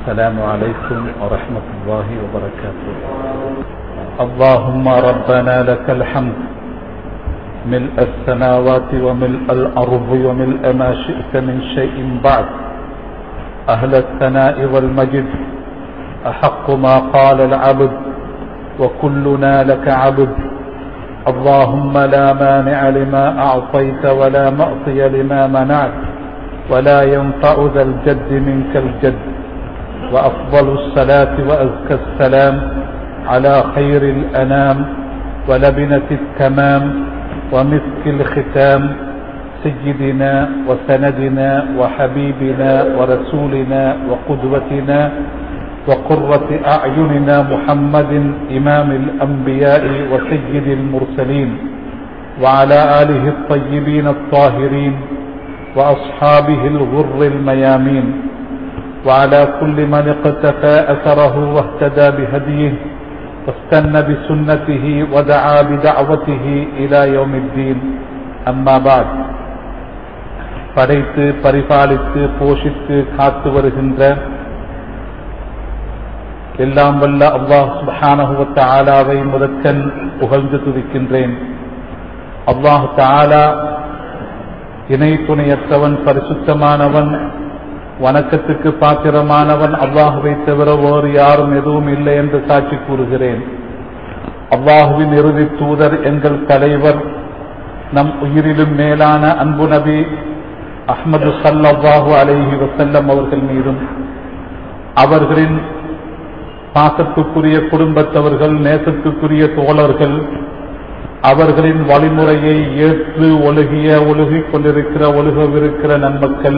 السلام عليكم ورحمة الله وبركاته اللهم ربنا لك الحمد ملء السماوات وملء الأرض وملء ما شئت من شيء بعد أهل الثناء والمجد أحق ما قال العبد وكلنا لك عبد اللهم لا مانع لما أعطيت ولا معطي لما منعت ولا ينفع ذا الجد منك الجد وأفضل الصلاة وأزكى السلام على خير الأنام ولبنة التمام ومسك الختام سيدنا وسندنا وحبيبنا ورسولنا وقدوتنا وقرة أعيننا محمد إمام الأنبياء وسيد المرسلين وعلى آله الطيبين الطاهرين وأصحابه الغر الميامين وعلى كل من اقتفى أثره واهتدى بهديه واستنى بسنته ودعا بدعوته إلى يوم الدين أما بعد படைத்து பரிபாலித்து போஷித்து காத்து வருகின்ற எல்லாம் வல்ல அல்லாஹ் சுபஹானஹுவத்த ஆலாவை முதற்கண் புகழ்ந்து துதிக்கின்றேன் அல்லாஹ் தாலா இணை துணையற்றவன் பரிசுத்தமானவன் வணக்கத்துக்கு பாத்திரமானவன் அல்லாஹுவை தவிர வேறு யாரும் எதுவும் இல்லை என்று சாட்சி கூறுகிறேன் அல்லாஹுவின் இறுதி தூதர் எங்கள் தலைவர் நம் உயிரிலும் மேலான அன்பு நபி அஹ்மது சல்லாஹு அலைஹி வசல்லம் அவர்கள் மீதும் அவர்களின் பாசத்துக்குரிய குடும்பத்தவர்கள் நேசத்துக்குரிய தோழர்கள் அவர்களின் வழிமுறையை ஏற்று ஒழுகிய ஒழுகிக் கொண்டிருக்கிற ஒழுகவிருக்கிற நன்மக்கள்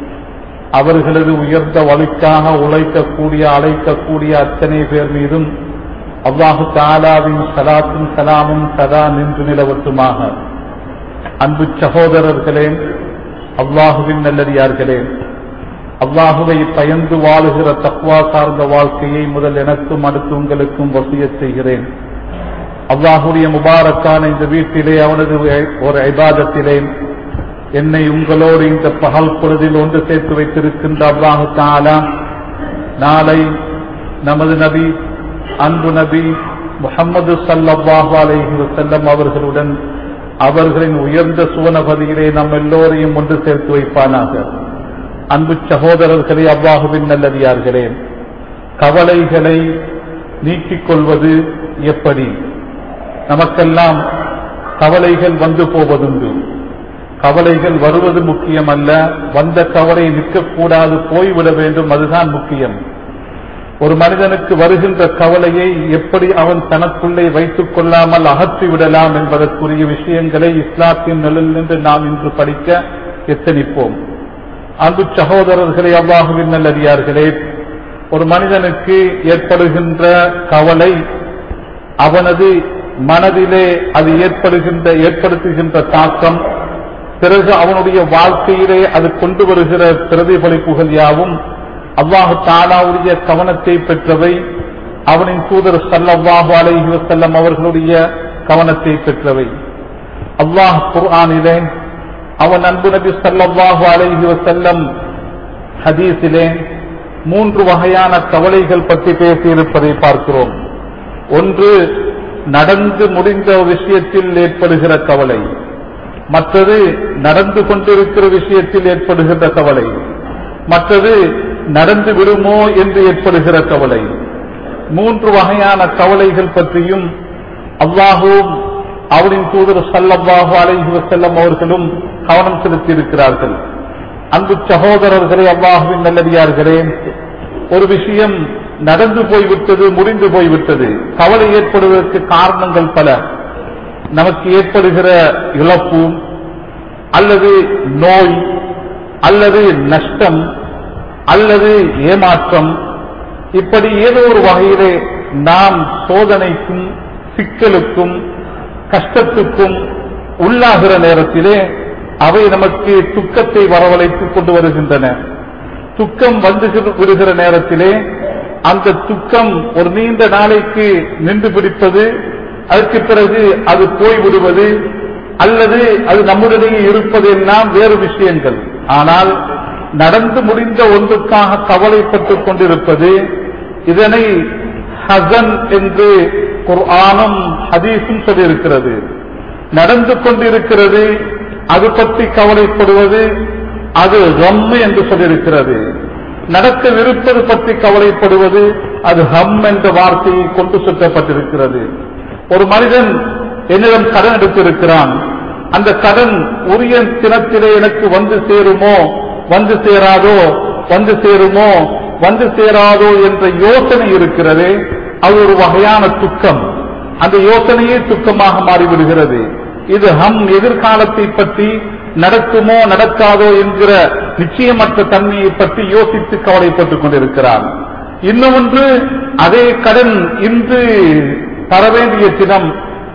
அவர்களது உயர்ந்த வழிக்காக உழைக்கக்கூடிய அழைக்கக்கூடிய அத்தனை பேர் மீதும் அல்லாஹு தாலாவின் சலாத்தும் சலாமும் சதா நின்று நிலவட்டுமாக அன்பு சகோதரர்களே அல்லாஹுவின் நல்லடியார்களே அல்லாஹுவை பயந்து வாழுகிற தக்வா சார்ந்த வாழ்க்கையை முதல் எனக்கும் அடுத்து உங்களுக்கும் வசிய செய்கிறேன் அல்லாஹுடைய முபாரக்கான இந்த வீட்டிலே அவனது ஒரு ஐபாதத்திலே என்னை உங்களோடு இந்த பகல் பொழுதில் ஒன்று சேர்த்து வைத்திருக்கின்ற அல்லாஹு தாலா நாளை நமது நபி அன்பு நபி முகமது சல்லாஹு அலைஹி வசல்லம் அவர்களுடன் அவர்களின் உயர்ந்த சுவனபதியிலே நம் எல்லோரையும் ஒன்று சேர்த்து வைப்பானாக அன்பு சகோதரர்களே அவ்வாகுவின் நல்லதியார்களே கவலைகளை நீக்கிக் கொள்வது எப்படி நமக்கெல்லாம் கவலைகள் வந்து போவதுண்டு கவலைகள் வருவது முக்கியம் அல்ல வந்த கவலை நிற்கக்கூடாது போய்விட வேண்டும் அதுதான் முக்கியம் ஒரு மனிதனுக்கு வருகின்ற கவலையை எப்படி அவன் தனக்குள்ளே வைத்துக் கொள்ளாமல் அகற்றி விடலாம் என்பதற்குரிய விஷயங்களை இஸ்லாத்தின் நிழல் நின்று நாம் இன்று படிக்க எத்தனிப்போம் அன்பு சகோதரர்களே அவ்வாகுவின் நல்லறியார்களே ஒரு மனிதனுக்கு ஏற்படுகின்ற கவலை அவனது மனதிலே அது ஏற்படுகின்ற ஏற்படுத்துகின்ற தாக்கம் பிறகு அவனுடைய வாழ்க்கையிலே அது கொண்டு வருகிற பிரதிபலிப்புகள் யாவும் அல்லாஹு தாலாவுடைய கவனத்தை பெற்றவை அவனின் தூதர் சல்லல்லாஹு அலைஹி வசல்லம் அவர்களுடைய கவனத்தை பெற்றவை அல்லாஹ் குர்ஆனிலே அவன் அன்பு நபி சல்லல்லாஹு அலைஹி வசல்லம் ஹதீஸிலே மூன்று வகையான கவலைகள் பற்றி பேசியிருப்பதை பார்க்கிறோம் ஒன்று நடந்து முடிந்த விஷயத்தில் ஏற்படுகிற கவலை மற்றது நடந்து கொண்டிருக்கிற விஷயத்தில் ஏற்படுகின்ற கவலை மற்றது நடந்து விடுமோ என்று ஏற்படுகிற கவலை மூன்று வகையான கவலைகள் பற்றியும் அல்லாஹும் அவரின் தூதர் சல்லல்லாஹு அலைஹி வசல்லம் அவர்களும் கவனம் செலுத்தியிருக்கிறார்கள் அன்பு சகோதரர்களே அல்லாஹுவின் நல்லடியார்களே ஒரு விஷயம் நடந்து போய்விட்டது முடிந்து போய்விட்டது கவலை ஏற்படுவதற்கு காரணங்கள் பல நமக்கு ஏற்படுகிற இழப்பு அல்லது நோய் அல்லது நஷ்டம் அல்லது ஏமாற்றம் இப்படி ஏதோ ஒரு வகையிலே நாம் சோதனைக்கும் சிக்கலுக்கும் கஷ்டத்துக்கும் உள்ளாகிற நேரத்திலே அவை நமக்கு துக்கத்தை வரவழைத்துக் கொண்டு வருகின்றன துக்கம் வந்து விடுகிற நேரத்திலே அந்த துக்கம் ஒரு நீண்ட நாளைக்கு நின்று பிடிப்பது அதற்கு பிறகு அது போய்விடுவது அல்லது அது நம்முடனே இருப்பது எல்லாம் வேறு விஷயங்கள் ஆனால் நடந்து முடிந்த ஒன்றுக்காக கவலைப்பட்டுக் கொண்டிருப்பது இதனை ஹசன் என்று குர்ஆனும் ஹதீஸும் சொல்லியிருக்கிறது நடந்து கொண்டிருக்கிறது அது பற்றி கவலைப்படுவது அது ரம்மு என்று சொல்லியிருக்கிறது நடக்கவிருப்பது பற்றி கவலைப்படுவது அது ஹம் என்ற வார்த்தையை கொண்டு சுற்றப்பட்டிருக்கிறது ஒரு மனிதன் என்னிடம் கடன் எடுத்திருக்கிறான் அந்த கடன் உரிய தினத்திலே எனக்கு வந்து சேருமோ வந்து சேராதோ வந்து சேருமோ வந்து சேராதோ என்ற யோசனை இருக்கிறது அது ஒரு வகையான துக்கம் அந்த யோசனையே துக்கமாக மாறிவிடுகிறது இது ஹம் எதிர்காலத்தை பற்றி நடக்குமோ நடக்காதோ என்கிற நிச்சயமற்ற தன்மையை பற்றி யோசித்து கவலைப்பட்டுக் கொண்டிருக்கிறார் இன்னொன்று அதே கடன் இன்று தர வேண்டிய தினம்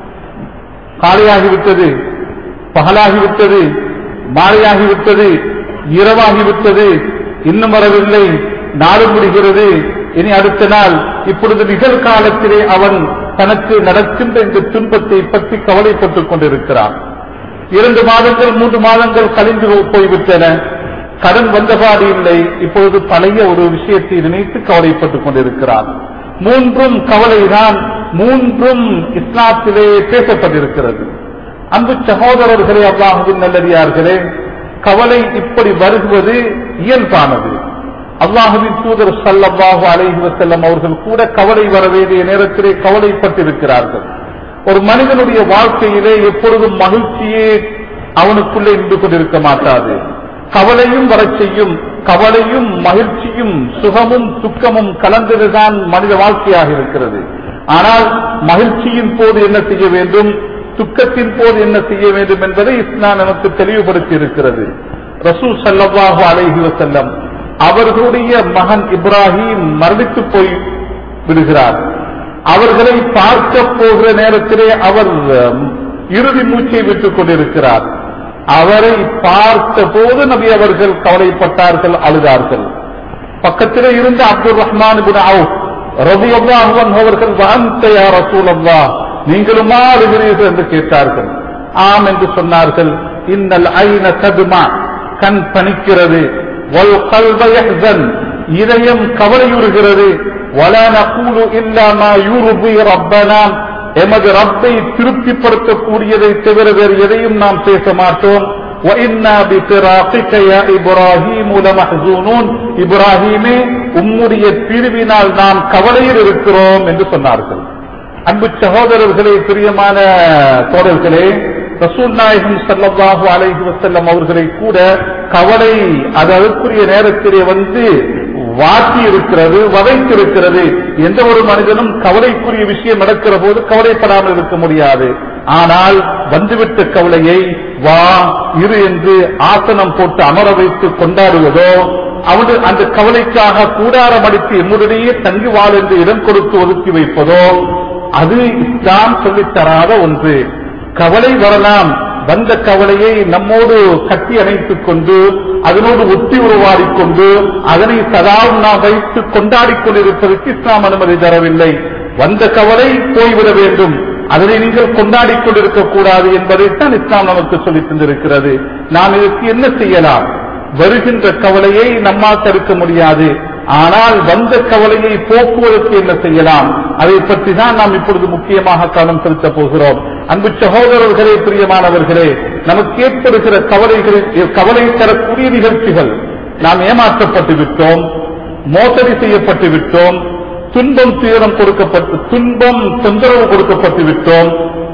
காலையாகிவிட்டது பகலாகிவிட்டது மாலையாகிவிட்டது இரவாகிவிட்டது இன்னும் வரவில்லை நாடு முடிகிறது இனி அடுத்த நாள் இப்பொழுது நிகழ்காலத்திலே அவன் தனக்கு நடக்கின்ற இந்த துன்பத்தை பற்றி கவலைப்பட்டுக் கொண்டிருக்கிறான் இரண்டு மாதங்கள் மூன்று மாதங்கள் கழிந்து போய்விட்டன கடன் வந்தபாடு இல்லை இப்பொழுது பழைய ஒரு விஷயத்தை நினைத்து கவலைப்பட்டுக் கொண்டிருக்கிறான் மூன்றும் கவலைதான் மூன்றும் இஸ்லாத்திலே பேசப்பட்டிருக்கிறது அன்பு சகோதரர்களே அல்லாஹுவின் நல்லடியார்களே கவலை இப்படி வருவது இயல்பானது அல்லாஹுவின் தூதர் சல்லல்லாஹு அலைஹி வஸல்லம் அவர்கள் கூட கவலை வர வேண்டிய நேரத்திலே கவலைப்பட்டிருக்கிறார்கள் ஒரு மனிதனுடைய வாழ்க்கையிலே எப்பொழுதும் மகிழ்ச்சியே அவனுக்குள்ளே நின்று கொண்டிருக்க மாட்டாது கவலையும் வரச் செய்யும் கவலையும் மகிழ்ச்சியும் சுகமும் துக்கமும் கலந்ததுதான் மனித வாழ்க்கையாக இருக்கிறது ஆனால் மகிழ்ச்சியின் போது என்ன செய்ய வேண்டும் துக்கத்தின் போது என்ன செய்ய வேண்டும் என்பதை இஸ்லாம் நமக்கு தெளிவுபடுத்தி இருக்கிறது ரசூல் சல்லல்லாஹு அலைஹி வஸல்லம் அவர்களுடைய மகன் இப்ராஹிம் மரணித்து போய் விடுகிறார் அவர்களை பார்க்க போகிற நேரத்திலே அவர் அஹ், இறுதி மூச்சை விட்டுக் கொண்டிருக்கிறார் அவரை பார்த்த போது நபி அவர்கள் கவலைப்பட்டார்கள் அழுதார்கள் பக்கத்திலே இருந்த அப்துல் ரஹ்மான் பின் அவுப் ரபியல்லாஹு அன்ஹு அவர்கள் வஅன்த யா ரசூலல்லாஹ் நீங்களுமா அழுகிறீர்கள் என்று கேட்டார்கள் ஆம் என்று சொன்னார்கள் இன்னல் ஐன ததுமா கண் பனிக்கிறது வல் கல்ப யஹ்சன் இதயம் கவலையுறுகிறது வலா நகூலு இல்லா மா யூர்பி ரப்பனா எமது ரப்பை திருப்திப்படுத்தக்கூடியதை தவிர வேறு எதையும் நாம் பேச மாட்டோம் وَإِنَّا بِفِرَاقِكَ يَا إِبْرَاهِيمُ لَمَحْزُونُونَ இப்ராஹீமே உம்முடைய பிரிவினால் நாம் கவலையில் இருக்கிறோம் என்று சொன்னார்கள் அன்பு சகோதரர்களே பிரியமான தோழர்களே ரசூல் நாயகம் ஸல்லல்லாஹு அலைஹி வஸல்லம் அவர்களை கூட கவலை அது அதற்குரிய நேரத்திலே வந்து வாட்டி இருக்கிறது வதைத்திருக்கிறது எந்த ஒரு மனிதனும் கவலைக்குரிய விஷயம் நடக்கிற போது கவலைப்படாமல் இருக்க முடியாது ஆனால் வந்துவிட்ட கவலையை வா இரு என்று ஆசனம் போட்டு அமர வைத்து கொண்டாடுவதோ அவனு அந்த கவலைக்காக கூடாரம் அடித்து எம்முடனேயே தங்கி வாழ் என்று இடம் கொடுத்து ஒதுக்கி வைப்பதோ அது இஸ்லாம் சொல்லித் தராத ஒன்று கவலை வரலாம் வந்த கவலையை நம்மோடு கட்டி அணைத்துக் கொண்டு அதனோடு ஒட்டி உருவாடிக் கொண்டு அதனை சதாவும் நாம் வைத்து கொண்டாடிக் கொண்டிருப்பதற்கு இஸ்லாம் அனுமதி தரவில்லை வந்த கவலை போய்விட வேண்டும் அதனை நீங்கள் கொண்டாடிக் கொண்டிருக்க கூடாது என்பதைத்தான் இஸ்லாம் நமக்கு சொல்லித் தந்திருக்கிறது நாம் இதற்கு என்ன செய்யலாம் வருகின்ற கவலையை நம்மால் தடுக்க முடியாது ஆனால் வந்த கவலையை போக்குவதற்கு என்ன செய்யலாம் அதை பற்றி தான் நாம் இப்பொழுது முக்கியமாக கவனம் செலுத்தப் போகிறோம் அன்பு சகோதரர்களே பிரியமானவர்களே நமக்கு ஏற்படுகிற கவலைகளில் கவலை தரக்கூடிய நிகழ்ச்சிகள் நாம் ஏமாற்றப்பட்டு விட்டோம் மோசடி செய்யப்பட்டு விட்டோம் துன்பம் துயரம் கொடுக்கப்பட்டு துன்பம் தொந்தரவு கொடுக்கப்பட்டு விட்டோம்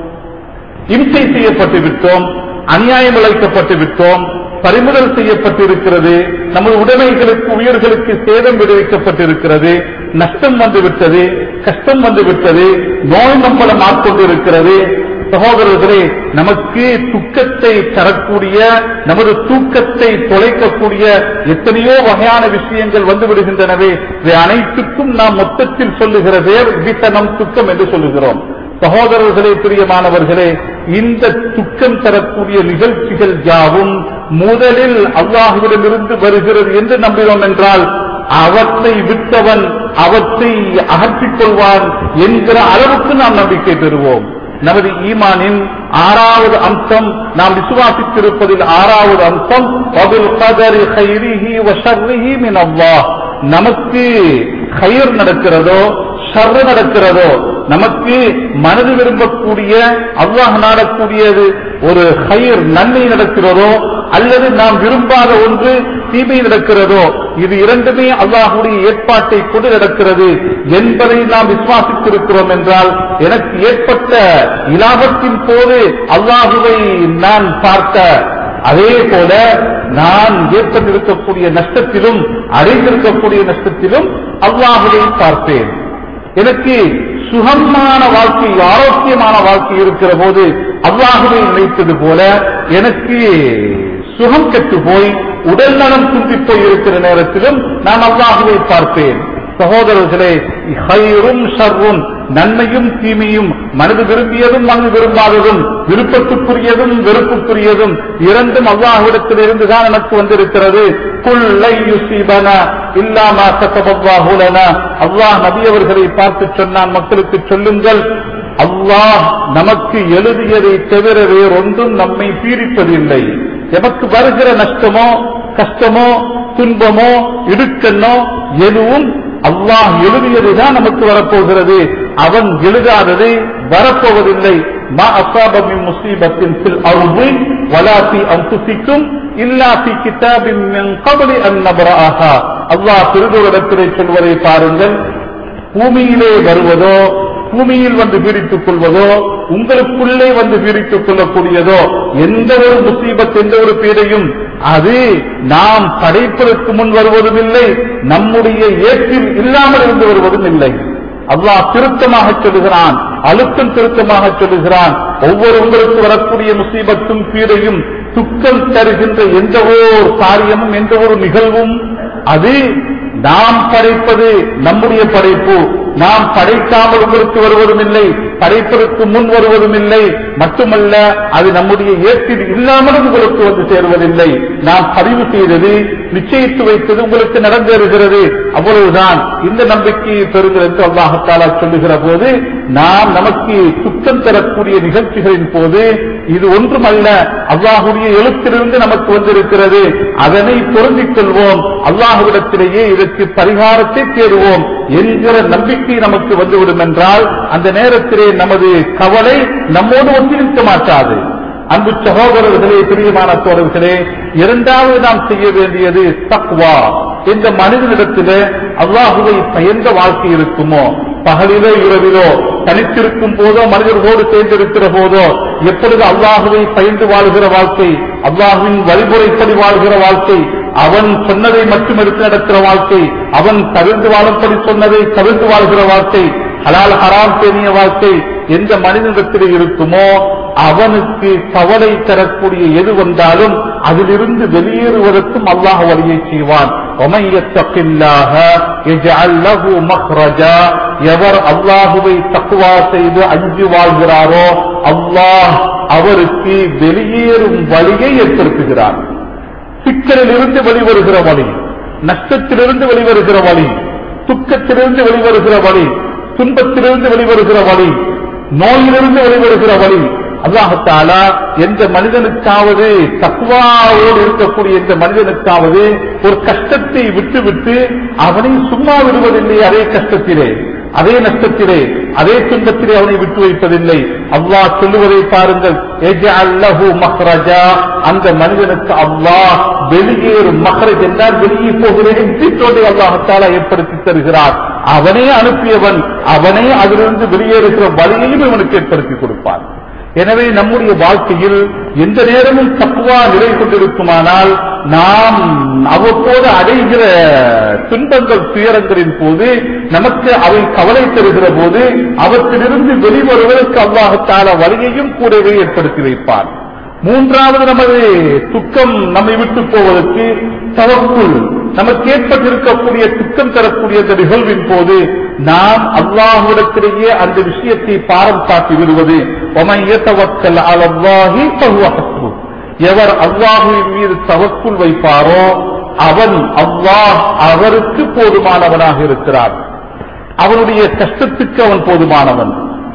இம்சை செய்யப்பட்டு விட்டோம் அநியாயம் இழைக்கப்பட்டு விட்டோம் பறிமுதல் செய்யப்பட்டிருக்கிறது நமது உடைமைகளுக்கு உயிர்களுக்கு சேதம் விடுவிக்கப்பட்டிருக்கிறது நஷ்டம் வந்துவிட்டது கஷ்டம் வந்துவிட்டது நோய் நம்பலம் ஆட்கொண்டிருக்கிறது சகோதரர்களே நமக்கு துக்கத்தை தரக்கூடிய நமது தூக்கத்தை தொலைக்கக்கூடிய எத்தனையோ வகையான விஷயங்கள் வந்து விடுகின்றனவே இவை அனைத்துக்கும் நாம் மொத்தத்தில் சொல்லுகிற பேர் விசனம் துக்கம் என்று சொல்லுகிறோம் சகோதரர்களே பிரியமானவர்களே இந்த துக்கம் தரக்கூடிய நிகழ்ச்சிகள் யாவும் முதலில் அல்லாஹுவிடமிருந்து வருகிறது என்று நம்பினோம் என்றால் அவற்றை விட்டவன் அவற்றை அகற்றிக் கொள்வான் என்கிற அளவுக்கு நாம் நம்பிக்கை பெறுவோம் நமது ஈமானின் ஆறாவது அம்சம் நாம் விசுவாசித்திருப்பதில் ஆறாவது அம்சம் வபில் கதரி கைரிஹி வஷர்ரிஹி மின் அல்லாஹ் நமக்கு கயிர் நடக்கிறதோ ஷர்ரு நடக்கிறதோ நமக்கு மனது விரும்பக்கூடிய அல்லாஹ் நாடக்கூடியது ஒரு கயிர் நன்மை நடக்கிறதோ அல்லது நாம் விரும்பாத ஒன்று தீமை நடக்கிறதோ இது இரண்டுமே அல்லாஹுடைய ஏற்பாட்டை கொண்டு நடக்கிறது என்பதை நாம் விசுவாசித்திருக்கிறோம் என்றால் எனக்கு ஏற்பட்ட இலாபத்தின் போது அல்லாஹுவை நான் பார்த்த அதே போல நான் ஏற்பட்டிருக்கக்கூடிய நஷ்டத்திலும் அடைந்திருக்கக்கூடிய நஷ்டத்திலும் அல்லாஹுவை பார்ப்பேன் எனக்கு சுகமான வாழ்க்கை ஆரோக்கியமான வாழ்க்கை இருக்கிற போது அல்லாஹுவை நினைத்தது போல எனக்கு சுகம் கெட்டு போய் உடல் நலம் குன்றி போய் இருக்கிற நேரத்திலும் நான் அல்லாஹுவை பார்ப்பேன் சகோதரர்களே ஹைரும் ஷர்ரும் நன்மையும் தீமையும் மனது விரும்பியதும் மனது விரும்பாததும் விருப்பத்துக்குரியதும் வெறுப்புக்குரியதும் இரண்டும் அல்லாஹ்விடத்தில் இருந்துதான் எனக்கு வந்திருக்கிறது குல்லை யுசீபன இல்லாமா கத்தபல்லாஹுலன அல்லாஹ் நபியவர்களை பார்த்து சொன்னான் மக்களுக்கு சொல்லுங்கள் அல்லாஹ் நமக்கு எழுதியதை தவிர வேறொன்றும் நம்மை பீடிப்பதில்லை எமக்கு வருகிற நஷ்டமோ கஷ்டமோ துன்பமோ இடுக்கண்ணோ எதுவும் அல்லாஹ் எழுதியதுதான் நமக்கு வரப்போகிறது அவன் எழுதாதது வரப்போவதில்லை ما أصاب من مصيبة في الأرض ولا في أنفسكم إلا في كتاب من قبل أن نبرأها அல்லாஹ் திருதூரிடத்திலே சொல்வதை பாருங்கள் பூமியிலே வருவதோ பூமியில் வந்து பீடித்துக் கொள்வதோ உங்களுக்குள்ளே வந்து பீடித்துக் கொள்ளக்கூடியதோ எந்த ஒரு முசீபத் எந்த ஒரு பீடையும் அது நாம் படைப்பதற்கு முன் வருவதும் இல்லை நம்முடைய ஏற்றில் இல்லாமல் இருந்து வருவதும் இல்லை அல்லாஹ் திருத்தமாக சொல்லுகிறான் அழுத்தம் திருத்தமாக சொல்லுகிறான் ஒவ்வொரு உங்களுக்கு வரக்கூடிய முசீபத்தும் பீடையும் துக்கம் தருகின்ற எந்த ஒரு காரியமும் எந்த ஒரு நிகழ்வும் அது நாம் படைப்பது நம்முடைய படைப்பு நாம் படைக்காமல் உங்களுக்கு வருவதும் இல்லை படைப்பதற்கு முன் வருவதும் இல்லை மட்டுமல்ல அது நம்முடைய ஏற்றில் இல்லாமலும் உங்களுக்கு வந்து சேருவதில்லை நாம் பதிவு செய்தது நிச்சயித்து வைத்தது உங்களுக்கு நடந்தேறுகிறது அவ்வளவுதான் இந்த நம்பிக்கையை பெறுங்கள் என்று அல்லாஹத்தாலா சொல்லுகிற போது நாம் நமக்கு துக்கம் தரக்கூடிய நிகழ்ச்சிகளின் போது இது ஒன்றுமல்ல அல்லாஹுடைய எழுத்திலிருந்து நமக்கு வந்திருக்கிறது அதனை பொருந்திக் கொள்வோம் அல்லாஹுவிடத்திலேயே இதற்கு பரிகாரத்தை தேடுவோம் என்கிற நம்பிக்கை நமக்கு வந்துவிடும் என்றால் அந்த நேரத்திலே நமது கவலை நம்மோடு ஒன்றிருக்க மாட்டாது அன்பு சகோதரர்களே பிரியமான தோழர்களே இரண்டாவது நாம் செய்ய வேண்டியது தக்வா இந்த மனிதனிடத்திலே அல்லாஹுவை பயந்த வாழ்க்கை இருக்குமோ பகலிலோ இரவிலோ தனித்திருக்கும் போதோ மனிதர்களோடு சேர்ந்திருக்கிற போதோ எப்பொழுது அல்லாஹுவை பயந்து வாழ்கிற வாழ்க்கை அல்லாஹுவின் வழிமுறைப்படி வாழ்கிற வாழ்க்கை அவன் சொன்னதை மட்டும் எடுத்து நடக்கிற வாழ்க்கை அவன் தவிர்த்து வாழும்படி சொன்னதை தவிர்த்து வாழ்கிற வாழ்க்கை ஹலால் ஹராம் பேணிய வாழ்க்கை எந்த மனிதனிடத்தில் இருக்குமோ அவனுக்கு கவலை தரக்கூடிய எது வந்தாலும் அதிலிருந்து வெளியேறுவதற்கும் அல்லாஹ் வழியை செய்வான் எவர் அல்லாஹுவை தக்குவா செய்து அஞ்சு வாழ்கிறாரோ அல்லாஹ் அவருக்கு வெளியேறும் வழியை ஏற்படுத்துகிறார் சிக்கலிலிருந்து வெளிவருகிற வழி நஷ்டத்திலிருந்து வெளிவருகிற வழி துக்கத்திலிருந்து வெளிவருகிற வழி துன்பத்திலிருந்து வெளிவருகிற வழி நோயிலிருந்து வெளிவருகிற வழி அல்லாஹத்தாலா எந்த மனிதனுக்காவது தக்குவாவோடு இருக்கக்கூடிய எந்த மனிதனுக்காவது ஒரு கஷ்டத்தை விட்டுவிட்டு அவனை சும்மா விடுவதில்லை அதே கஷ்டத்திலே அதே நஷ்டத்திலே அதே துன்பத்திலே அவனை விட்டு வைப்பதில்லை அல்லாஹ் சொல்லுவதை பாருங்கள் அல்லஹு மஹ்ரஜா அந்த மனிதனுக்கு அல்லாஹ் வெளியேறும் மஹ்ரஜ் என்றால் வெளியே போகிறேன் சீட்டோடு அல்லாஹத்தாலா ஏற்படுத்தி தருகிறார் அவனே அனுப்பியவன் அவனே அதிலிருந்து வெளியேறுகிற வழியையும் இவனுக்கு ஏற்படுத்தி கொடுப்பான் எனவே நம்முடைய வாழ்க்கையில் எந்த நேரமும் தப்புவா நிலை கொண்டிருக்குமானால் நாம் அவ்வப்போது அடைகிற துன்பங்கள் துயரங்களின் போது நமக்கு அவை கவலை தருகிற போது அவற்றிலிருந்து வெளிவருவதற்கு அல்லாஹத்தால வழியையும் கூடவே ஏற்படுத்தி வைப்பார் மூன்றாவது நமது துக்கம் நம்மை விட்டு போவதற்கு தவக்குள் நமக்கு ஏற்பட்டிருக்கக்கூடிய துக்கம் தரக்கூடிய அந்த நிகழ்வின் போது நாம் அல்லாஹுடத்திலேயே அந்த விஷயத்தை பாரம் காட்டி விடுவது ஒமையத்தவக்கல் அலல்லாஹி பகுவஹஸ்பு எவர் அல்லாஹுவின் மீது தவக்குள் வைப்பாரோ அவன் அல்லாஹ் அவருக்கு போதுமானவனாக இருக்கிறார் அவனுடைய கஷ்டத்துக்கு அவன் போதுமானவன்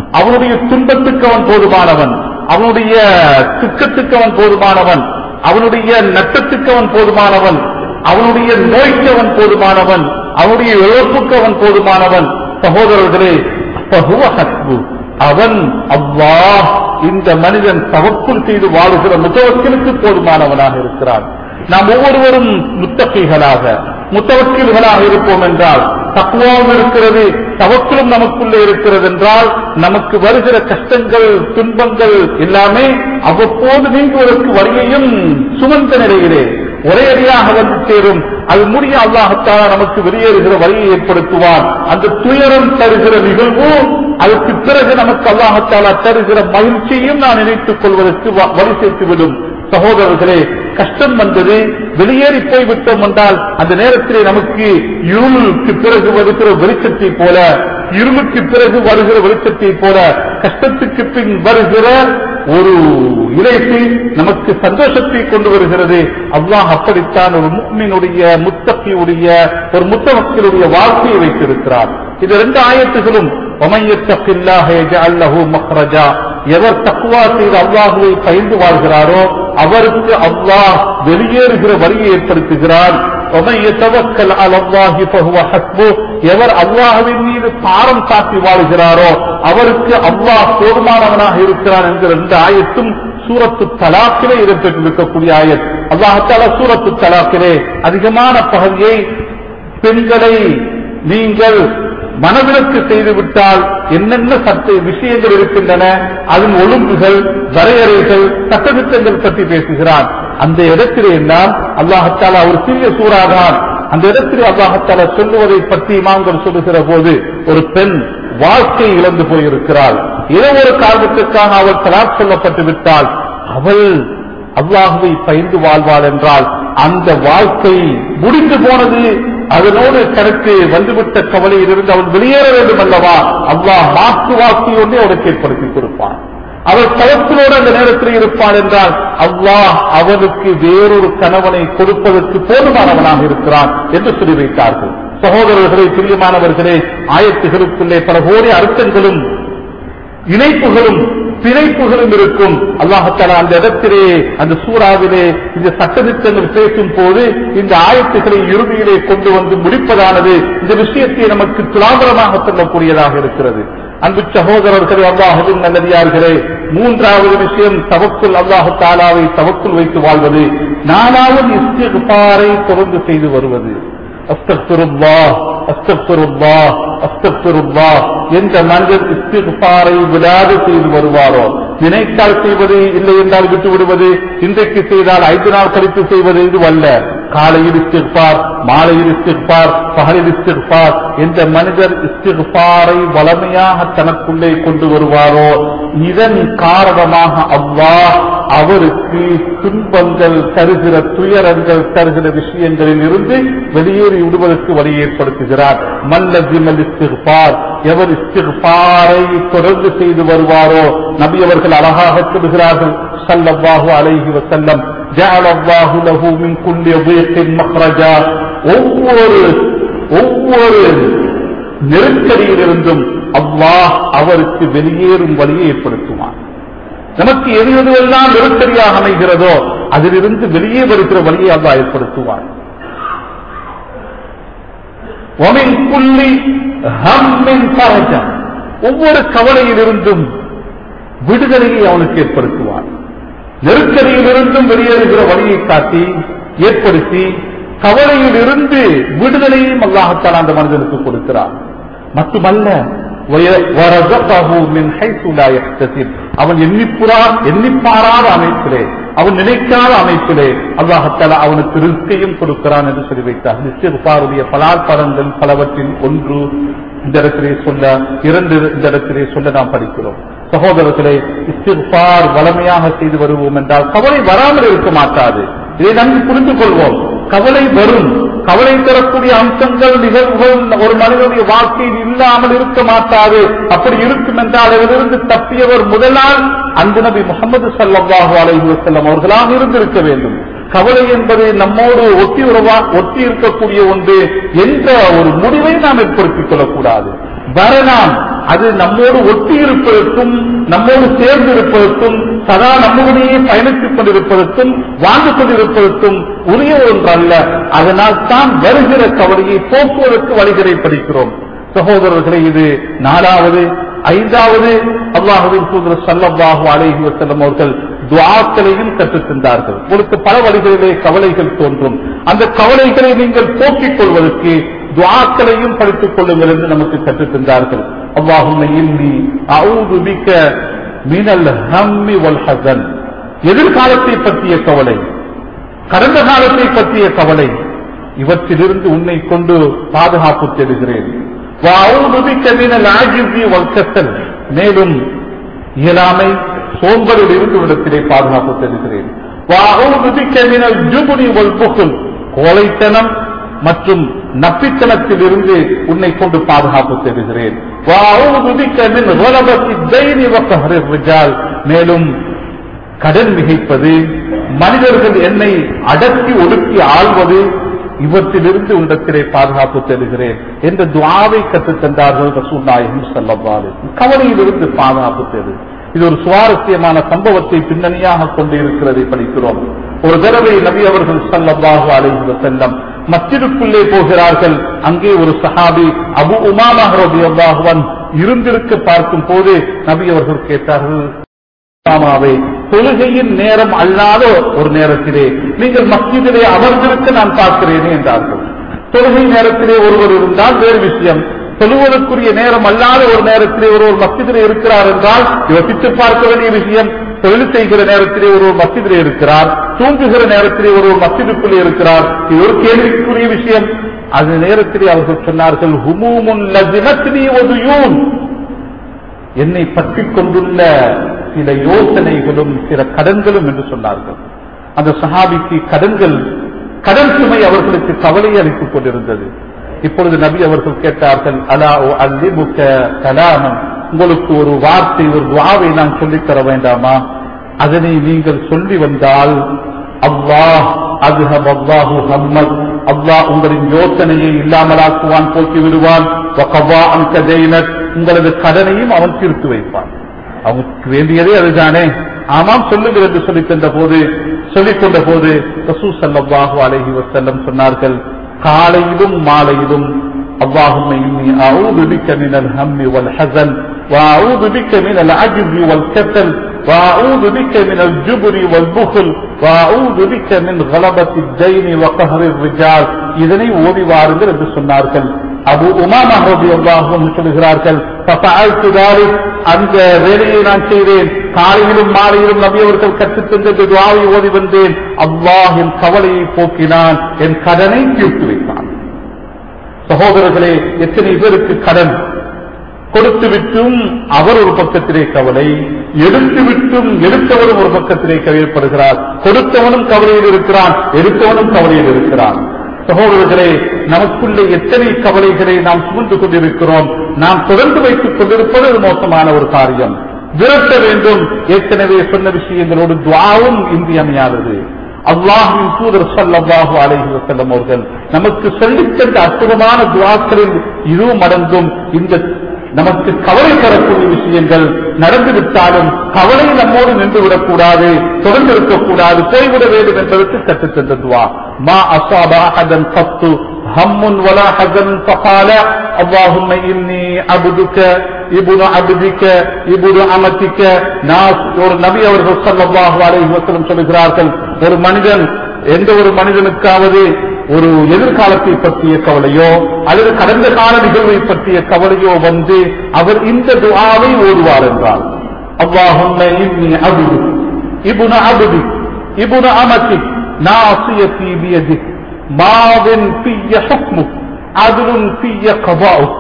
அவனுடைய துன்பத்துக்கு அவன் போதுமானவன் அவனுடைய துக்கத்துக்கு அவன் போதுமானவன் அவனுடைய நட்டத்துக்கு அவன் போதுமானவன் அவனுடைய நோய்க்கு அவன் போதுமானவன் அவனுடைய இழப்புக்கு அவன் போதுமானவன் சகோதரர்களே ஃபஹுவ ஹஸ்பு. அவன் அல்லாஹ் இந்த மனிதன் தவக்குள் செய்து வாழுகிற முத்தவக்கிலுக்கு போதுமானவனாக இருக்கிறான் நாம் ஒவ்வொருவரும் முத்தகைகளாக முத்தவக்கில்களாக இருப்போம் என்றால் தக்குவாவும் இருக்கிறது தவக்கிலும் நமக்குள்ளே இருக்கிறது என்றால் நமக்கு வருகிற கஷ்டங்கள் துன்பங்கள் எல்லாமே அவ்வப்போது நீங்குவதற்கு வழியையும் சுமந்த நிலையிலே ஒரே அடியாக வந்து சேரும் அது முடிய அல்லாஹத்தால நமக்கு வெளியேறுகிற வழியை ஏற்படுத்துவான் அந்த துயரம் தருகிற நிகழ்வு அதற்கு பிறகு நமக்கு அல்லாஹத்தாலா தருகிற மகிழ்ச்சியையும் நான் நினைத்துக் கொள்வதற்கு வ- வழி சேர்த்துவிடும் சகோதரர்களே கஷ்டம் வந்தது வெளியேறி போய்விட்டோம் என்றால் அந்த நேரத்திலே நமக்கு இருளுக்கு பிறகு வருகிற வெளிச்சத்தை போல இருளுக்கு பிறகு வருகிற வெளிச்சத்தை போல கஷ்டத்துக்கு பின் வருகிற ஒரு இறைச்சி நமக்கு சந்தோஷத்தை கொண்டு வருகிறது அல்லாஹ் அப்படித்தான் ஒரு முக்மினுடைய முத்தப்பியுடைய ஒரு முத்தமக்களுடைய வாழ்க்கையை வைத்திருக்கிறார் இது ரெண்டு ஆயத்துகளும் ஒமையத்தப்பில்லாக அல்லஹு மஹ்ரஜா எவர் தக்குவா செய்து அல்லாஹுவை பயந்து வாழ்கிறாரோ அவருக்கு அல்லாஹ் வெளியேறுகிற வழியை ஏற்படுத்துகிறார் وَمَن يَتَوَكَّلْ عَلَى اللَّهِ فَهُوَ حَسْبُهُ எவர் அல்லாஹ்வின் மீது பாரம் சாட்டி வாழ்கிறாரோ அவருக்கு அல்லாஹ் போதுமானவனாக இருக்கிறான் என்கிற இந்த ஆயத்தும் சூரத்து தலாக்கிலே இடம்பெற்றிருக்கக்கூடிய ஆயத் அல்லாஹால சூரத்து தலாக்கிலே அதிகமான பகுதியை பெண்களை நீங்கள் மனவிலக்கு செய்துவிட்டால் என்னென்ன சட்ட விஷயங்கள் இருக்கின்றன அதன் ஒழுங்குகள் வரையறைகள் சட்டத்திட்டங்கள் பற்றி பேசுகிறான் அந்த இடத்திலே எல்லாம் அல்லாஹத்தாலா ஒரு சிறிய சூறாதான் அந்த இடத்திலே அல்லாஹத்தாலா சொல்லுவதை பற்றி இமாம்கள் சொல்லுகிற போது ஒரு பெண் வாழ்க்கை இழந்து போயிருக்கிறாள் ஏதோ ஒரு காரணத்திற்காக அவள் தலாக் சொல்லப்பட்டு விட்டால் அவள் அல்லாஹுவை பயந்து வாழ்வாள் என்றால் அந்த வாழ்க்கை முடிந்து போனது அதனோடு தனக்கு வந்துவிட்ட கவலையிலிருந்து அவன் வெளியேற வேண்டும் அல்லவா அல்லாஹ் மாற்று வாக்கை ஒன்றே அவனுக்கு ஏற்படுத்தி கொடுப்பான் அவள் தவத்திலோடு அந்த நேரத்தில் இருப்பான் என்றால் அல்லாஹ் அவனுக்கு வேறொரு கணவனை கொடுப்பதற்கு போதுமானவனாக இருக்கிறான் என்று சொல்லி வைத்தார்கள் சகோதரர்களே பிரியமானவர்களே ஆயத்துகளுக்குள்ளே பல கோடி அர்த்தங்களும் இணைப்புகளும் பிணைப்புகளும் இருக்கும் அல்லாஹால அந்த இடத்திலே அந்த சூறாவிலே இந்த சட்டத்திட்டங்கள் பேசும் போது இந்த ஆயத்துக்களை இறுதியிலே கொண்டு வந்து முடிப்பதானது இந்த விஷயத்தை நமக்கு துலாபரமாக சொல்லக்கூடியதாக இருக்கிறது அன்பு சகோதரர்களே அல்லாஹுவின் நல்லதியார்களே மூன்றாவது விஷயம் தவக்குள் அல்லாஹு தாலாவை தவக்குள் வைத்து வாழ்வது நாலாவது இஸ்திகாரை தொடர்ந்து செய்து வருவது அஸ்தக்பிருல்லா அஸ்தக்பிருல்லா அஸ்தக்பிருல்லா என்ற மனிதர் இஸ்திகாரை விடாது செய்து வருவாரோ நினைத்தால் செய்வது இல்லை என்றால் விட்டு விடுவது இன்றைக்கு செய்தால் ஐந்து நாள் கழித்து செய்வது இது அல்ல காலையில் இஸ்திக்பார் மாலையில் இஸ்திக்பார் பகலில் இஸ்திக்பார் என்ற மனிதர் இஸ்திக்பாரை வளமையாக தனக்குள்ளே கொண்டு வருவாரோ இதன் காரணமாக அல்லாஹ் அவருக்கு துன்பங்கள் தருகிற துயரங்கள் தருகிற விஷயங்களில் இருந்து வெளியேறி விடுவதற்கு வழி ஏற்படுத்துகிறார் மல்லஜிமல் இஸ்திக்பார் எவர் இஸ்திக்பாரை தொடர்ந்து செய்து வருவாரோ நபி அவர்கள் அழகாக சொல்கிறார்கள் சல்லல்லாஹு அலைஹி வஸல்லம் جعل الله له من كل ضيق مخرجا ஒவ்வொரு ஒவ்வொரு நெருக்கடியிலிருந்தும் அல்லாஹ் அவருக்கு வெளியேறும் வழியை ஏற்படுத்துவான் நமக்கு எது எதுவெல்லாம் நெருக்கடியாக அமைகிறதோ அதிலிருந்து வெளியே வருகிற வழியை அல்லாஹ் ஏற்படுத்துவான் ومن كل هم فرجا ஒவ்வொரு கவலையிலிருந்தும் விடுதலையை அவனுக்கு ஏற்படுத்துவான் நெருக்கடியிலிருந்தும் வெளியேறுகிற வழியை காட்டி ஏற்படுத்தி கவலையில் இருந்து விடுதலையும் அல்லாஹத்தால் அந்த மனிதனுக்கு கொடுக்கிறார் மட்டுமல்ல வய- வரஸகஹு மின் ஹைத்து லா யஹ்தசிப். அவன் எண்ணிப்புறா எண்ணிப்பாராத அமைப்பிலே அவன் நினைக்காத அமைப்பிலே அல்லாஹத்தால அவனுக்கு ரிஸ்கையும் கொடுக்கிறான் என்று சொல்லி வைத்தார் நிச்சயப்பாருடைய பலாத்பரங்கள் பலவற்றில் ஒன்று இந்த இடத்திலே சொல்ல இரண்டு இந்த இடத்திலே சொல்ல நாம் படிக்கிறோம் சகோதரர்களே இஸ்திஃபார் வளமையாக செய்து வருவோம் என்றால் கவலை வராமல் இருக்க மாட்டாது இதை நன்கு புரிந்து கொள்வோம் கவலை வரும் கவலை தரக்கூடிய அம்சங்கள் நிகழ்வுகள் ஒரு மனிதனுடைய வாழ்க்கையில் இல்லாமல் இருக்க மாட்டாது அப்படி இருக்கும் என்றால் அதிலிருந்து தப்பியவர் முதலால் அன்பு நபி முகமது சல்லாஹூ அலைஹி வஸல்லம் அவர்களாக இருந்திருக்க வேண்டும் கவலை என்பது நம்மோடு ஒட்டி உறவா ஒட்டி இருக்கக்கூடிய ஒன்று என்ற ஒரு முடிவை நாம் ஏற்படுத்திக் கொள்ளக்கூடாது வரலாம் அது நம்மோடு ஒட்டி இருப்பதற்கும் நம்மோடு சேர்ந்து இருப்பதற்கும் சதா நம்முடையே பயணித்துக் கொண்டிருப்பதற்கும் வாழ்ந்து கொண்டிருப்பதற்கும் உரிய ஒன்றல்ல அதனால் தான் வருகிற கவலையை போக்குவதற்கு வழிகளை படிக்கிறோம் சகோதரர்களே இது நாலாவது ஐந்தாவது அல்லாஹுவின் தூதர் சல்லல்லாஹு அலைஹி வஸல்லம் அவர்கள் துஆக்களையும் கற்றுத் தந்தார்கள் உங்களுக்கு பல வழிகளிலே கவலைகள் தோன்றும் அந்த கவலைகளை நீங்கள் போக்கிக் கொள்வதற்கு துஆக்களையும் படித்துக் கொள்ளுங்கள் என்று நமக்கு கற்றுத் தந்தார்கள் அல்லாஹும்ம இன்னி அஊது பிக்க மினல் ஹம்மி வல் ஹஸன் எதிர்காலத்தை பற்றிய கவலை கடந்த காலத்தை பற்றிய கவலை இவற்றிலிருந்து உன்னை கொண்டு பாதுகாப்பு தேடுகிறேன் வஅஊது பிக்க மினல் ஆஜிஸி வல் கஸல் மேலும் இயலாமை சோம்பலில் இருந்து இடத்திலே பாதுகாப்பு தருகிறேன் கோழைத்தனம் மற்றும் நப்பித்தனத்தில் இருந்து உன்னை கொண்டு பாதுகாப்பு தருகிறேன் மேலும் கடன் மிகைப்பது மனிதர்கள் என்னை அடக்கி ஒடுக்கி ஆள்வது இவற்றிலிருந்து உண்டத்திலே பாதுகாப்பு தருகிறேன் என்ற துவாவை கற்றுத் தந்தார்கள் ரசூல் நாயகம் செல்லவாறு கவலையிலிருந்து பாதுகாப்பு தேடு இது ஒரு சுவாரஸ்யமான சம்பவத்தை பின்னணியாக கொண்டு இருக்கிறதை படிக்கிறோம் ஒரு தடவை நபி அவர்கள் சல்லல்லாஹு அலைஹி செல்லம் மஸ்ஜிதுக்குள்ளே போகிறார்கள் அங்கே ஒரு சஹாபி அபு உமாமா ரபியல்லாஹுவன் இருந்திருக்க பார்க்கும் போது நபி அவர்கள் கேட்டார்கள் உமாமாவை தொழுகையின் நேரம் அல்லாத ஒரு நேரத்திலே நீங்கள் மஸ்ஜிதிலே அமர்ந்திருக்க நான் பார்க்கிறேனே என்றார்கள் தொழுகை நேரத்திலே ஒருவர் இருந்தால் வேறு விஷயம் சொல்லுவதற்குரிய நேரம் அல்லாத ஒரு நேரத்திலே ஒருவர் மஸ்ஜிதிலே இருக்கிறார் என்றால் யோசித்து பார்க்க வேண்டிய விஷயம் தொழில் செய்கிற நேரத்திலே ஒருவர் மஸ்ஜிதிலே இருக்கிறார் தூங்குகிற நேரத்திலே ஒருவர் மஸ்ஜிதுக்குள்ளே இருக்கிறார் இது ஒரு கேள்விக்குரிய விஷயம் அந்த நேரத்திலே அவர்கள் சொன்னார்கள் ஹுமூமுன் லஜினத்தினி ஒதுயூன் என்னை பற்றி கொண்டுள்ள சில யோசனைகளும் சில கடன்களும் என்று சொன்னார்கள் அந்த சஹாபிக்கு கடன்கள் கடன் சுமை அவர்களுக்கு கவலை அளித்துக் கொண்டிருந்தது இப்பொழுது நபி அவர்கள் கேட்டார்கள் அலா ஓ அல்லிமுக கலாமன் உங்களுக்கு ஒரு வார்த்தை ஒரு துவாவை நான் சொல்லித் தர வேண்டாமா அதனை நீங்கள் சொல்லி வந்தால் அல்லாஹ் அதுஹப் அல்லாஹு ஹம்மத் அல்லாஹ் உங்களின் யோசனையை இல்லாமலாக்குவான் போக்கி விடுவான் வகவா அன்க ஜெயினத் உங்களது கடனையும் அவன் தீர்த்து வைப்பான் அவனுக்கு வேண்டியதே அதுதானே ஆமாம் சொல்லுங்கள் என்று சொல்லித் தந்த போது சொல்லிக் கொண்ட போது ரசூ சல்லாஹு அலஹி வசல்லம் சொன்னார்கள் காலையிலும் மாலையிலும் اللهم إني أعوذ بك من الهم والحزن وأعوذ بك من العجز والكسل وأعوذ بك من الجبر والبخل وأعوذ بك من غلبة الدين وقهر الرجال இதனை ஓதி வாருங்கள் என்று சொன்னார்கள் அபு உமாமா ரபி அல்லாஹும் சொல்கிறார்கள் ففعلت ذلك அந்த வேலையை நான் செய்தேன் காலையிலும் மாலையிலும் நபி அவர்கள் கற்றுத் தந்த துவாவை ஓதி வந்தேன் அல்லாஹ் என் கவலையை போக்கினான் என் கடனை தீர்த்து வைத்தான் சகோதரர்களே எத்தனை பேருக்கு கடன் கொடுத்து விட்டும் அவர் ஒரு பக்கத்திலே கவலை எடுத்து விட்டும் எடுத்தவரும் ஒரு பக்கத்திலே கவலைப்படுகிறார் கொடுத்தவனும் கவலையில் இருக்கிறான் எடுத்தவனும் கவலையில் இருக்கிறான் சகோதரர்களே நமக்குள்ள எத்தனை கவலைகளை நாம் சுமந்து கொண்டிருக்கிறோம் நாம் தொடர்ந்து வைத்துக் கொண்டிருப்பது ஒரு மோசமான ஒரு காரியம் விரட்ட வேண்டும் ஏற்கனவே சொன்ன விஷயங்களோடு துவாவும் இன்றியமையாதது அல்லாஹின் தூதர் சல்லாஹு அலைஹி வசல்லம் அவர்கள் நமக்கு சொல்லித் தந்த அற்புதமான துவாக்களில் இதுவும் அடங்கும் இந்த நமக்கு கவலை தரக்கூடிய விஷயங்கள் நடந்துவிட்டாலும் கவலை நம்மோடு நின்று விடக்கூடாது தொடர்ந்து இருக்கக்கூடாது போய்விட வேண்டும் என்பதற்கு கற்றுத் தந்த துவா மா அசாபா அஹதன் கத்து ஹம்முன் வலா ஹசன் ஃபகால اللهم إني عبدك ابن عبدك ابن அமத்திக்க நான் ஒரு நபி அவர்கள் ஸல்லல்லாஹு அலைஹி வஸல்லம் சொல்கிறார்கள் ஒரு மனிதன் எந்த ஒரு மனிதனுக்காவது ஒரு எதிர்காலத்தை பற்றிய கவலையோ அல்லது கடந்த கால நிகழ்வை பற்றிய கவலையோ வந்து அவர் இந்த துஆவை ஓதுவார் என்றால் அல்லாஹும்ம இன்னி அபுது இப்னு அபுதி இப்னு அமதி நாசியதி பியதிக் மாவின் ஃபிய ஹுக்முக் عدل في قضاؤك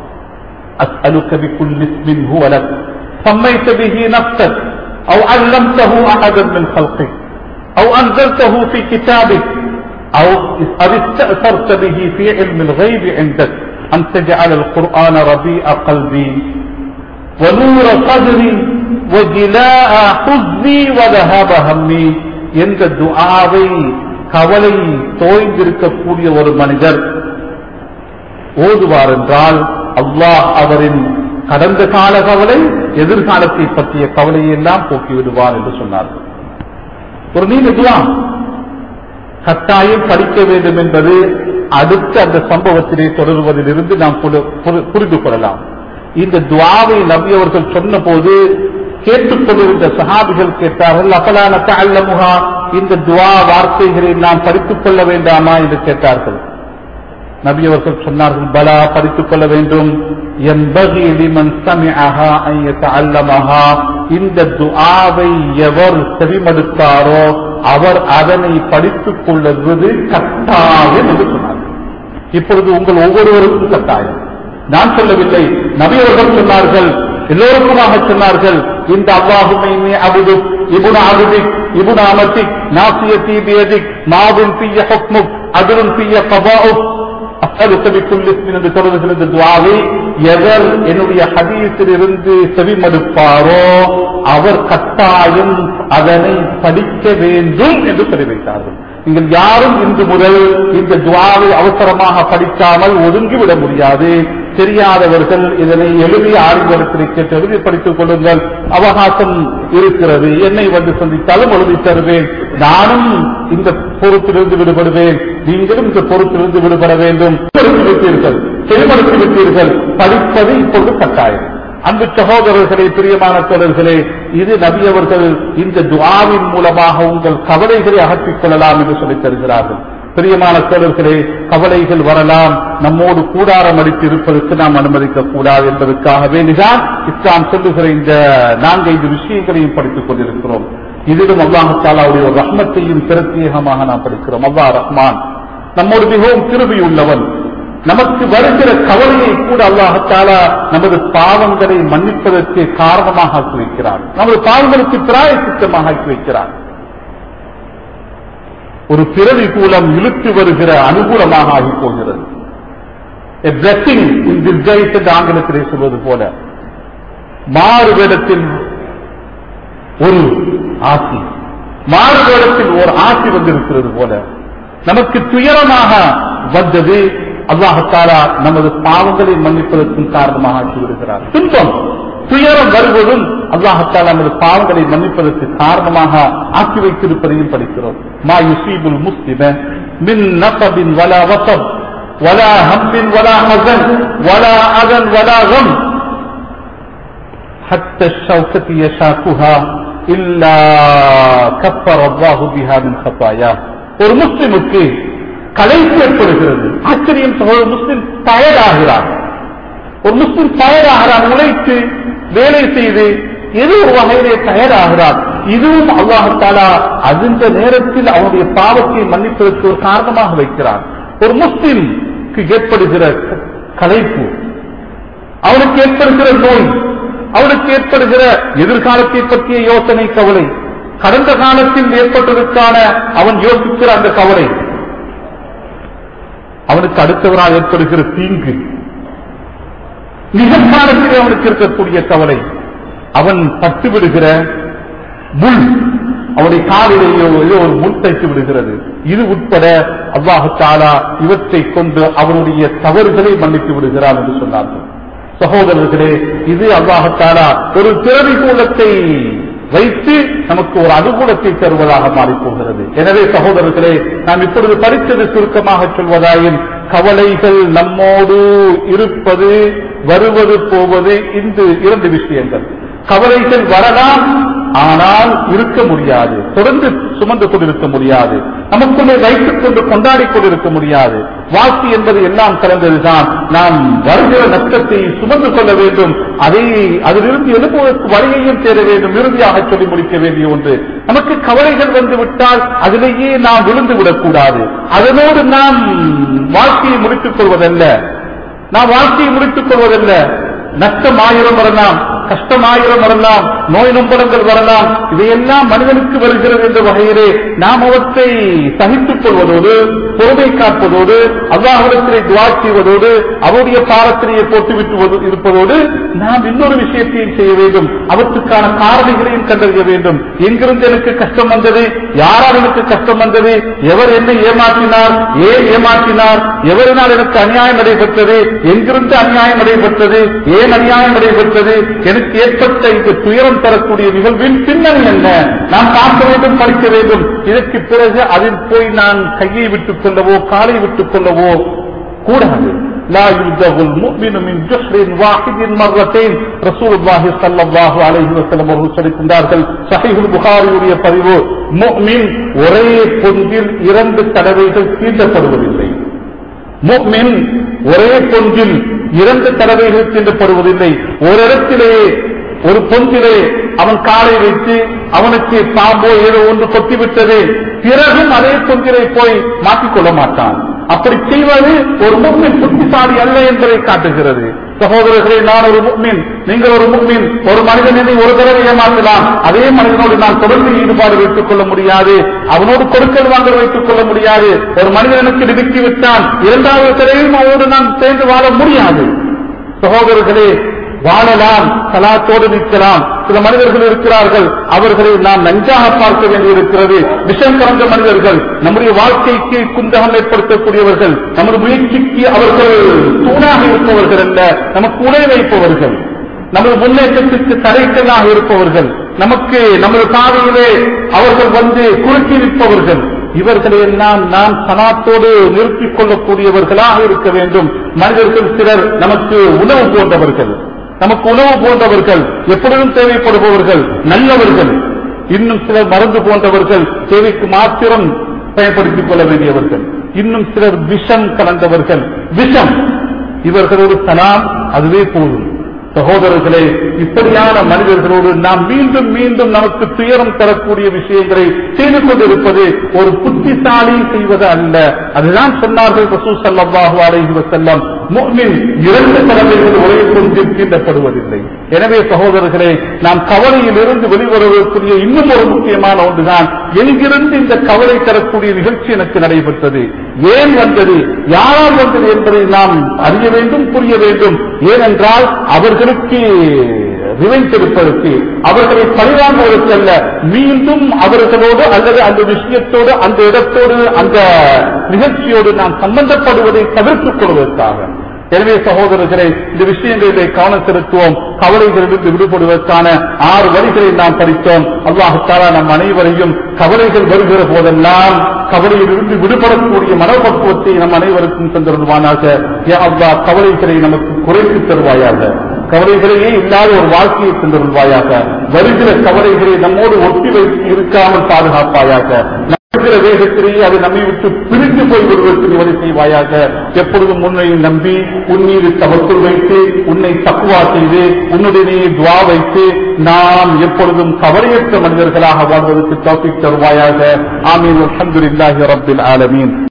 أسألك بكل اسم هو لك سميت به نفسك أو علمته أحدا من خلقك أو أنزلته في كتابك أو أو استأثرت به في علم الغيب عندك أن تجعل القرآن ربيع قلبي ونور صدري وجلاء حزني وذهاب همي என்ற துஆவை கவலை தோய்ந்திருக்கக்கூடிய ஒரு மனிதர் ஓதுவார் என்றால் அல்லாஹ் அவரின் கடந்த கால கவலை எதிர்காலத்தை பற்றிய கவலையை எல்லாம் போக்கி விடுவார் என்று சொன்னார்கள் ஒரு நீண்ட துவா கட்டாயம் படிக்க வேண்டும் என்பது அடுத்த அந்த சம்பவத்திலே தொடர்வதிலிருந்து நாம் புல- புரி- புரிந்து கொள்ளலாம் இந்த துவாவை நபி அவர்கள் சொன்ன போது கேட்டுக்கொண்டிருந்த சஹாபிகள் கேட்டார்கள் அப்பலான அல்லமுகா இந்த துவா வார்த்தைகளை நாம் படித்துக் கொள்ள வேண்டாமா என்று கேட்டார்கள் நபி அவர்கள் சொன்னார்கள் பலா படித்துக் கொள்ள வேண்டும் எம்பகி லிமன் சமிஅஹா அன் யதஅல்லமஹா இந்த துஆவை எவர் செவிமடுத்தாரோ அவர் அதனை படித்துக் கொள்வது கட்டாயம் என்று சொன்னார்கள் இப்பொழுது உங்கள் ஒவ்வொருவருக்கும் கட்டாயம் நான் சொல்லவில்லை நபி அவர்கள் சொன்னார்கள் எல்லோருக்குமாக சொன்னார்கள் இந்த அல்லாஹுமை அபுது இபுன அபுதிக் இபுன அமத்திக் நாசியத்தி பியதிக் மாவின் பிய ஹுக்முக் அதிரும் பிய கபாவுக் அஸ்அலுக பிக்குல்லி இஸ்மின் என்று தொடர்கிற இந்த துஆவை எவர் என்னுடைய ஹதீஸில் இருந்து செவிமடுப்பாரோ அவர் கட்டாயம் அதனை படிக்க வேண்டும் என்று சொல்லி வைத்தார்கள் நீங்கள் யாரும் இன்று முதல் இந்த துவாவை அவசரமாக படிக்காமல் ஒதுங்கிவிட முடியாது தெரியாதவர்கள் இதனை எழுதி ஆய்வகத்தில் கேட்டு எழுதி படித்துக் கொள்ளுங்கள் அவகாசம் இருக்கிறது என்னை வந்து சந்தித்தாலும் எழுதி தருவேன் நானும் இந்த பொறுப்பிலிருந்து விடுபடுவேன் நீங்களும் இந்த பொறுப்பிலிருந்து விடுபட வேண்டும் செலுத்தி விட்டீர்கள் செவிமடுத்தி விட்டீர்கள் படிப்பது இப்பொழுது கட்டாயம் அன்பு சகோதரர்களே பிரியமான தோழர்களே இது நபி அவர்கள் இந்த துஆவின் மூலமாக உங்கள் கவலைகளை அகற்றிக் கொள்ளலாம் என்று சொல்லித் தருகிறார்கள் பிரியமான தோழர்களே கவலைகள் வரலாம் நம்மோடு கூடாரம் அடித்து இருப்பதற்கு நாம் அனுமதிக்க கூடாது என்பதற்காக வேண்டிதான் இஸ்லாம் சொல்லுகிற இந்த நான்கைந்து விஷயங்களையும் படித்துக் கொண்டிருக்கிறோம் இதிலும் அல்லாஹு தாலாவுடைய ஒரு ரஹ்மத்தையும் பிரத்யேகமாக நாம் படிக்கிறோம் அல்லாஹ் ரஹ்மான் நம்மோடு மிகவும் திரும்பி உள்ளவன் நமக்கு வருகிற கவலையை கூட அல்லாஹத்தாலா நமது பாவங்களை மன்னிப்பதற்கு காரணமாக ஆக்கி வைக்கிறான் நமது பாவங்களுக்கு பிராய சித்தமாக ஆக்கி வைக்கிறான் ஒரு பிறவி கூலம் இழுத்து வருகிற அனுகூலமாக ஆகி போகிறது A blessing in disguise என்று ஆங்கிலத்திலே சொல்வது போல மாறு வேடத்தில் ஒரு ஆசி மாறு வேடத்தில் ஒரு ஆசி வந்திருக்கிறது போல நமக்கு துயரமாக வந்தது அல்லாஹாலா நமது பாவங்களை மன்னிப்பதற்கும் காரணமாக ஆக்கி விடுகிறார் துன்பம் துயரம் வருவதும் அல்லாஹாலா நமது பாவங்களை மன்னிப்பதற்கு காரணமாக ஆக்கி வைத்திருப்பதையும் படிக்கிறோம் மா யுசீபுல் முஸ்லிம மின் நசபின் வலா வசப் ولا هم ولا حزن ولا أذى ولا غم حتى الشوكة يشاكها إلا كفر الله بها من خطاياه ஒரு முஸ்லிமுக்கு கலைப்பு ஏற்படுகிறது ஆச்சரியம் ஒரு முஸ்லிம் தயாராகிறார் ஒரு முஸ்லிம் தயாராகிறார் உழைத்து வேலை செய்து ஏதோ ஒரு வகையிலே தயாராகிறார் இதுவும் அல்லாஹாலா அந்த நேரத்தில் அவனுடைய பாவத்தை மன்னிப்பதற்கு ஒரு காரணமாக வைக்கிறார் ஒரு முஸ்லிம்க்கு ஏற்படுகிற கலைப்பு அவனுக்கு ஏற்படுகிற நோய் அவனுக்கு ஏற்படுகிற எதிர்காலத்தை பற்றிய யோசனை கவலை கடந்த காலத்தில் ஏற்பட்டதற்கான அவன் யோசிக்கிற அந்த கவலை அவனுக்கு அடுத்தவரால் ஏற்படுகிற தீங்கு நிகழ்காலத்தில் அவனுக்கு இருக்கக்கூடிய கவலை அவன் பட்டு விடுகிற முள் அவனுடைய காலிலேயோ ஏதோ ஒரு முள் தைத்து விடுகிறது இது உட்பட அல்லாஹு தாலா இவற்றை கொண்டு அவனுடைய தவறுகளை மன்னித்து விடுகிறான் என்று சொன்னார்கள் சகோதரர்களே இது அல்லாஹத்தாலா ஒரு பிறவி கூலத்தை வைத்து நமக்கு ஒரு அனுகூலத்தை தருவதாக மாறிப் போகிறது எனவே சகோதரர்களே நாம் இப்பொழுது படித்தது சுருக்கமாக சொல்வதாயின் கவலைகள் நம்மோடு இருப்பது வருவது போவது இந்த இரண்டு விஷயங்கள் கவலைகள் வரலாம் ஆனால் இருக்க முடியாது தொடர்ந்து சுமந்து கொண்டிருக்க முடியாது நமக்குள்ளே வைத்துக் கொண்டு கொண்டாடி கொண்டிருக்க முடியாது வாழ்க்கை என்பது எல்லாம் கலந்ததுதான் நாம் வருகிற நஷ்டத்தை சுமந்து கொள்ள வேண்டும் அதை அதிலிருந்து எழுப்புவதற்கு வழியையும் தேட வேண்டும் இறுதியாக சொல்லி முடிக்க வேண்டிய ஒன்று நமக்கு கவலைகள் வந்து விட்டால் அதிலேயே நாம் விழுந்து விடக்கூடாது அதனோடு நாம் வாழ்க்கையை முடித்துக் கொள்வதல்ல நாம் வாழ்க்கையை முடித்துக் கொள்வதல்ல நஷ்டம் ஆயிரம் வரலாம் கஷ்டம் ஆயிரம் வரலாம் நோய் நொம்பலங்கள் வரலாம் இவையெல்லாம் மனிதனுக்கு வருகிறது என்ற வகையிலே நாம் அவற்றை சகித்துக் கொள்வதோடு பொறுமை காப்பதோடு அல்லாஹிடத்திலே துவா செய்வதோடு அவருடைய பாரத்திலேயே போட்டு விட்டு இருப்பதோடு நாம் இன்னொரு விஷயத்தையும் செய்ய வேண்டும் அவற்றுக்கான காரணிகளையும் கண்டறிய வேண்டும் எங்கிருந்து எனக்கு கஷ்டம் வந்தது யாரால் எனக்கு கஷ்டம் வந்தது எவர் என்னை ஏமாற்றினார் ஏன் ஏமாற்றினார் எவரினால் எனக்கு அநியாயம் நடைபெற்றது எங்கிருந்து அநியாயம் நடைபெற்றது ஏன் அநியாயம் நடைபெற்றது எனக்கு ஏற்பட்ட இந்த துயரம் தரக்கூடிய நிகழ்வின் பின்னணி என்ன நாம் பார்க்க வேண்டும் படிக்க வேண்டும் இதற்கு பிறகு அதில் போய் நான் கையை விட்டுக் கொள்ளவோ காலை விட்டுக் கொள்ளவோ கூடாது لا يلدغ المؤمن من جحر واحد مرتين رسول الله صلى الله عليه وسلم அவர்கள் சொல்லியிருக்கின்றார்கள் சஹீஹுல் புகாரியுடைய பதிவு முஃமின் ஒரே பொந்தில் இரண்டு தடவைகள் தீண்டப்படுவதில்லை முஃமின் ஒரே பொந்தில் இரண்டு தடவைகள் தீண்டப்படுவதில்லை ஒரு இடத்திலே ஒரு பொந்திலே அவன் காலை வைத்து அவனுக்கு பாம்போ ஏதோ ஒன்று கொத்திவிட்டது பிறகும் அதே பொந்திலை போய் மாற்றிக்கொள்ள மாட்டான் அப்படி செய்வது ஒரு முக்மின் புத்திசாலி அல்ல என்பதை காட்டுகிறது சகோதரர்களே நான் ஒரு முக்மின் நீங்கள் ஒரு முக்மின் ஒரு மனிதனை ஒரு தடவை ஏமாற்றலாம் அதே மனிதனோடு நான் தொடர்ந்து ஈடுபாடு வைத்துக் கொள்ள முடியாது அவனோடு கொடுக்கல் வாங்கல் வைத்துக் கொள்ள முடியாது ஒரு மனிதனுக்கு நிறுத்தி விட்டான் இரண்டாவது தடவையும் அவனோடு நான் சேர்ந்து வாழ முடியாது சகோதரர்களே வாழலாம் சலாத்தோடு நிற்கலாம் சில மனிதர்கள் இருக்கிறார்கள் அவர்களை நாம் நஞ்சாக பார்க்க வேண்டியிருக்கிறது விஷம் கலந்த மனிதர்கள் நம்முடைய வாழ்க்கைக்கு குந்தகம் ஏற்படுத்தக்கூடியவர்கள் நமது முயற்சிக்கு அவர்கள் தூணாக இருப்பவர்கள் அல்ல நமக்கு உணை வைப்பவர்கள் நமது முன்னேற்றத்திற்கு தடைக்கல்லாக இருப்பவர்கள் நமக்கு நமது பாதையிலே அவர்கள் வந்து குறுக்கி நிற்பவர்கள் இவர்களை எல்லாம் நாம் சனாத்தோடு நிறுத்திக் கொள்ளக்கூடியவர்களாக இருக்க வேண்டும் மனிதர்கள் சிலர் நமக்கு உணவு போன்றவர்கள் நமக்கு உணவு போன்றவர்கள் எப்பொழுதும் தேவைப்படுபவர்கள் நல்லவர்கள் இன்னும் சிலர் மருந்து போன்றவர்கள் தேவைக்கு மாத்திரம் பயன்படுத்திக் கொள்ள வேண்டியவர்கள் இன்னும் சிலர் விஷம் கலந்தவர்கள் விஷம் இவர்களோடு சலாம் அதுவே போதும் சகோதரர்களே இப்படியான மனிதர்களோடு நாம் மீண்டும் மீண்டும் நமக்கு துயரம் தரக்கூடிய விஷயங்களை செய்து கொண்டிருப்பது ஒரு புத்திசாலி செய்வது அல்ல அதுதான் சொன்னார்கள் ரசூ சல்லாஹு அலைஹி வஸல்லம் முஃமின் இரண்டு தலைமைகள் ஒரே பொருந்தில் தீண்டப்படுவதில்லை எனவே சகோதரர்களே நாம் கவலையில் இருந்து வெளிவருவதற்குரிய இன்னும் ஒரு முக்கியமான ஒன்றுதான் எங்கிருந்து இந்த கவலை தரக்கூடிய நிகழ்ச்சி எனக்கு நடைபெற்றது ஏன் வந்தது யாரால் வந்தது என்பதை நாம் அறிய வேண்டும் புரிய வேண்டும் ஏனென்றால் அவர்களுக்கு ரிவைண்ட் எடுப்பதற்கு அவர்களை பழிவாங்குவதற்கு அல்ல மீண்டும் அவர்களோடு அல்லது அந்த விஷயத்தோடு அந்த இடத்தோடு அந்த நிகழ்ச்சியோடு நாம் சம்பந்தப்படுவதை தவிர்த்துக் கொள்வதற்காக எனவே சகோதரர்களே இந்த விஷயங்களிலே கவனம் செலுத்துவோம் கவலைகளிலிருந்து விடுபடுவதற்கான ஆறு வரிகளை நாம் படித்தோம் அல்லாஹாலா நம் அனைவரையும் கவலைகள் வருகிற போதெல்லாம் கவலையிலிருந்து விடுபடக்கூடிய மனப்பக்குவத்தை நம் அனைவருக்கும் தந்திருவானாக யா அல்லாஹ் கவலைகளை நமக்கு குறைத்து தருவாயாக கவலைகளையே இல்லாத ஒரு வாழ்க்கையை தந்திருவாயாக வருகிற கவலைகளை நம்மோடு ஒட்டி வைத்து இருக்காமல் பாதுகாப்பாயாக இருக்கிற வேகத்திலேயே அது நம்மை விட்டு பிரிந்து போய் விடுவதற்கு வழி செய்வாயாக எப்பொழுதும் உன்னை நம்பி உன் மீது தவக்குள் வைத்து உன்னை தக்குவா செய்து உன்னுடைய துவா வைத்து நாம் எப்பொழுதும் கவலையற்ற மனிதர்களாக வாழ்வதற்கு தோப்பிக் தருவாயாக ஆமீன் அல்ஹம்துலில்லாஹி ரப்பில் ஆலமீன்